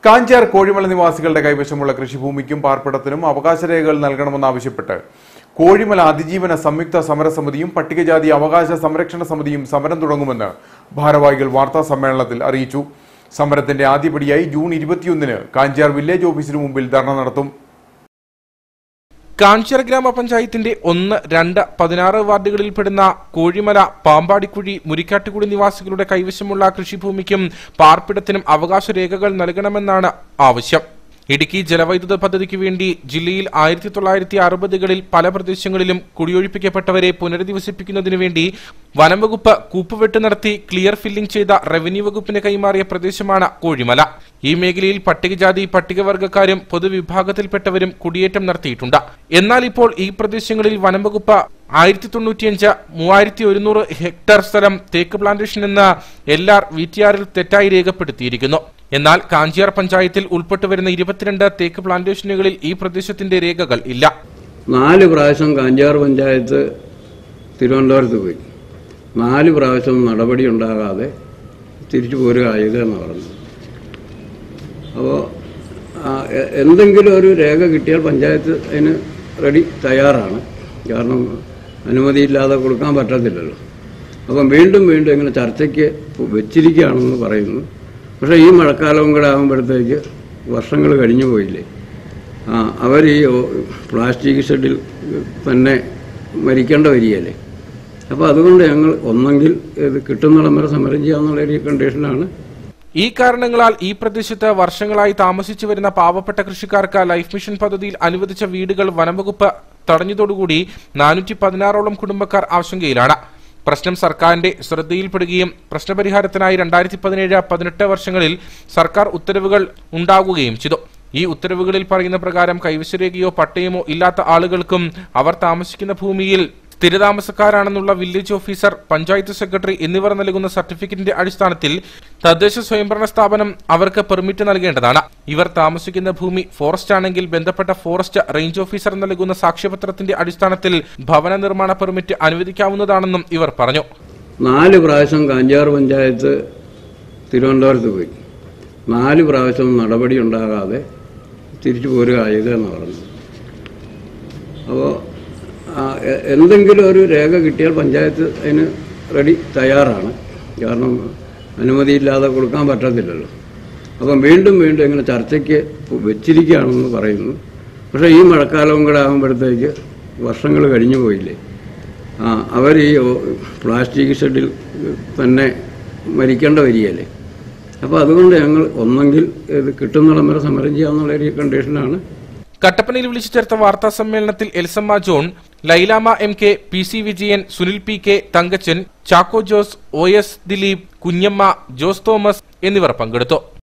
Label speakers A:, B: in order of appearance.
A: കാഞ്ചാർ കോഴിമല നിവാസികളുടെ കൈവശമുള്ള കൃഷിഭൂമിക്കും പാർപ്പിടത്തിനും അവകാശരേഖകൾ നൽകണമെന്നാവശ്യപ്പെട്ട് കോഴിമല അതിജീവന സംയുക്ത സമരസമിതിയും പട്ടികജാതി അവകാശ സംരക്ഷണ സമിതിയും സമരം തുടങ്ങുമെന്ന് ഭാരവാഹികൾ വാർത്താ സമ്മേളനത്തിൽ അറിയിച്ചു സമരത്തിന്റെ ആദ്യപടിയായി ജൂൺ ഇരുപത്തിയൊന്നിന് കാഞ്ചാർ വില്ലേജ് ഓഫീസിനു മുമ്പിൽ ധർണ നടത്തും
B: കാഞ്ചിറ ഗ്രാമപഞ്ചായത്തിന്റെ ഒന്ന് രണ്ട് പതിനാറ് വാർഡുകളിൽപ്പെടുന്ന കോഴിമല പാമ്പാടിക്കുഴി മുരിക്കാട്ടുകുടി നിവാസികളുടെ കൈവശമുള്ള കൃഷിഭൂമിക്കും പാർപ്പിടത്തിനും അവകാശ രേഖകൾ നൽകണമെന്നാണ് ആവശ്യം ഇടുക്കി ജലവൈദ്യുത പദ്ധതിക്ക് വേണ്ടി ജില്ലയിൽ ആയിരത്തി തൊള്ളായിരത്തി അറുപതുകളിൽ പല പ്രദേശങ്ങളിലും കുടിയൊഴിപ്പിക്കപ്പെട്ടവരെ പുനരധിവസിപ്പിക്കുന്നതിനു വേണ്ടി വനം വകുപ്പ് കൂപ്പുവെട്ട് നടത്തി ക്ലിയർ ഫില്ലിംഗ് ചെയ്ത റവന്യൂ വകുപ്പിന് കൈമാറിയ പ്രദേശമാണ് കോഴിമല ഈ മേഖലയിൽ പട്ടികജാതി പട്ടികവർഗക്കാരും പൊതുവിഭാഗത്തിൽപ്പെട്ടവരും കുടിയേറ്റം നടത്തിയിട്ടുണ്ട് എന്നാൽ ഇപ്പോൾ ഈ പ്രദേശങ്ങളിൽ വനം വകുപ്പ് ആയിരത്തി തൊണ്ണൂറ്റിയഞ്ച് മൂവായിരത്തി ഒരുന്നൂറ് ഹെക്ടർ സ്ഥലം തേക്ക് പ്ലാന്റേഷൻ എന്ന എൽ ആർ വി ടി ആറിൽ തെറ്റായി രേഖപ്പെടുത്തിയിരിക്കുന്നു എന്നാൽ കാഞ്ചിയാർ പഞ്ചായത്തിൽ ഉൾപ്പെട്ടു വരുന്ന ഇരുപത്തിരണ്ട് തേക്ക് പ്ലാന്റേഷനുകളിൽ ഈ പ്രദേശത്തിന്റെ രേഖകൾ ഇല്ല
C: നാല് പ്രാവശ്യം കാഞ്ചാർ പഞ്ചായത്ത് തിരുവനന്തപുരത്ത് പോയി നാല് പ്രാവശ്യം നടപടി ഉണ്ടാകാതെ തിരിച്ചു പോരുക എന്ന് പറഞ്ഞു അപ്പോൾ എന്തെങ്കിലും ഒരു രേഖ കിട്ടിയാൽ പഞ്ചായത്ത് അതിന് റെഡി തയ്യാറാണ് കാരണം അനുമതിയില്ലാതെ കൊടുക്കാൻ പറ്റത്തില്ലല്ലോ അപ്പം വീണ്ടും വീണ്ടും ഇങ്ങനെ ചർച്ചയ്ക്ക് വെച്ചിരിക്കുകയാണെന്ന് പറയുന്നു പക്ഷേ ഈ മഴക്കാലവും കൂടെ ആകുമ്പോഴത്തേക്ക് വർഷങ്ങൾ കഴിഞ്ഞു പോയില്ലേ ആ അവർ ഈ ഓ- പ്ലാസ്റ്റിക് ഷെഡിൽ തന്നെ മരിക്കേണ്ട വരികയല്ലേ അപ്പോൾ അതുകൊണ്ട് ഞങ്ങൾ ഒന്നെങ്കിൽ ഇത് കിട്ടുന്നിടം വരെ സമരം ചെയ്യാന്നുള്ള ഒരു കണ്ടീഷനാണ്
B: ഈ കാരണങ്ങളാൽ ഈ പ്രദേശത്ത് വർഷങ്ങളായി താമസിച്ചു വരുന്ന പാവപ്പെട്ട കൃഷിക്കാർക്ക് ലൈഫ് മിഷൻ പദ്ധതിയിൽ അനുവദിച്ച വീടുകൾ വനംവകുപ്പ് തടഞ്ഞതോടുകൂടി നാനൂറ്റി പതിനാറോളം കുടുംബക്കാർ ആശങ്കയിലാണ് പ്രശ്നം സർക്കാരിന്റെ ശ്രദ്ധയിൽപ്പെടുകയും പ്രശ്നപരിഹാരത്തിനായി രണ്ടായിരത്തി പതിനേഴ് പതിനെട്ട് വർഷങ്ങളിൽ സർക്കാർ ഉത്തരവുകൾ ഉണ്ടാകുകയും ചെയ്തു ഈ ഉത്തരവുകളിൽ പറയുന്ന പ്രകാരം കൈവശരേഖയോ പട്ടയമോ ഇല്ലാത്ത ആളുകൾക്കും അവർ താമസിക്കുന്ന ഭൂമിയിൽ സ്ഥിരതാമസക്കാരാണെന്നുള്ള വില്ലേജ് ഓഫീസർ പഞ്ചായത്ത് സെക്രട്ടറി എന്നിവർ നൽകുന്ന സർട്ടിഫിക്കറ്റിന്റെ അടിസ്ഥാനത്തിൽ തദ്ദേശ സ്വയംഭരണ സ്ഥാപനം അവർക്ക് പെർമിറ്റ് നൽകേണ്ടതാണ് ഇവർ താമസിക്കുന്ന ഭൂമി ഫോറസ്റ്റ് ആണെങ്കിൽ ബന്ധപ്പെട്ട ഫോറസ്റ്റ് റേഞ്ച് ഓഫീസർ നൽകുന്ന സാക്ഷ്യപത്രത്തിന്റെ അടിസ്ഥാനത്തിൽ ഭവന നിർമ്മാണ പെർമിറ്റ് അനുവദിക്കാവുന്നതാണെന്നും ഇവർ പറഞ്ഞു
C: നാല് പ്രാവശ്യം കാഞ്ചാർ പഞ്ചായത്ത് തിരുവനന്തപുരത്ത് പോയി നാല് പ്രാവശ്യം നടപടി ഉണ്ടാകാതെ തിരിച്ചു പോരുക എന്ന് പറഞ്ഞു അപ്പോൾ എന്തെങ്കിലും ഒരു രേഖ കിട്ടിയാൽ പഞ്ചായത്ത് അതിന് റെഡി തയ്യാറാണ് കാരണം അനുമതിയില്ലാതെ കൊടുക്കാൻ പറ്റത്തില്ലല്ലോ അപ്പം വീണ്ടും വീണ്ടും ഇങ്ങനെ ചർച്ചയ്ക്ക് വെച്ചിരിക്കുകയാണെന്ന് പറയുന്നു പക്ഷേ ഈ മഴക്കാലവും കൂടെ ആകുമ്പോഴത്തേക്ക് വർഷങ്ങൾ കഴിഞ്ഞു പോയില്ലേ ആ അവർ ഈ ഓ- പ്ലാസ്റ്റിക് ഷെഡിൽ തന്നെ മരിക്കേണ്ട വരികയല്ലേ അപ്പോൾ അതുകൊണ്ട് ഞങ്ങൾ ഒന്നെങ്കിൽ ഇത് കിട്ടുന്നിടം വരെ സമരം ചെയ്യാന്നുള്ള ഒരു കണ്ടീഷനാണ്
B: കട്ടപ്പനയിൽ വിളിച്ചു ചേർത്ത വാർത്താ സമ്മേളനത്തിൽ Elsamma John Lailamma M K P C Vijayan Sunil P K Thankachan Chacko Jose O S Dileep Kunjamma Jose Thomas എന്നിവർ പങ്കെടുത്തു